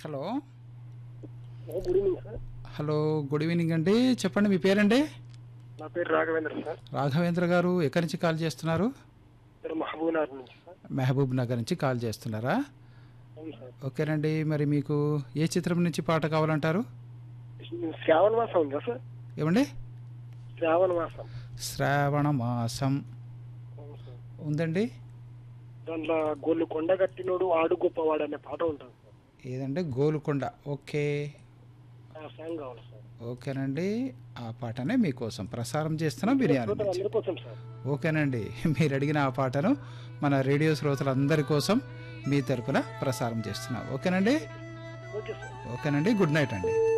hello good evening sir hello good evening అండి చెప్పండి మీ పేరండి నా పేరు రాఘవేంద్ర సార్ రాఘవేంద్ర గారు ఎక్కడి నుంచి కాల్ చేస్తున్నారు పేరు మహబూబ్ నగర్ నుంచి సార్ మహబూబ్ నగర్ నుంచి కాల్ చేస్తున్నారా అవును సార్ ఓకేనండి మరి మీకు ఏ చిత్రం నుంచి పాట కావాలంటారు శ్రావణ మాసం ఉందా సార్ ఏమండి శ్రావణ మాసం శ్రావణ మాసం అవును సార్ ఉందండి దాంట్లో గోళ్ళు కొండ కట్టినోడు ఆడు గొప్పవాడు అనే పాట ఉంటుంది సార్ ఏదంటే గోలుకొండ ఓకే ఆ సాంగ్ కావాలి సార్ ఓకేనండి ఆ పాటనే మీకోసం ప్రసారం చేస్తున్నాం బిర్యానీ శ్రోతలు నుంచి అందరి కోసం సార్ ఓకేనండి మీరు అడిగిన ఆ పాటను మన రేడియో శ్రోతలందరి కోసం మీ తరపున ప్రసారం చేస్తున్నాం ఓకేనండి ఓకే సార్ ఓకేనండి గుడ్ నైట్ అండి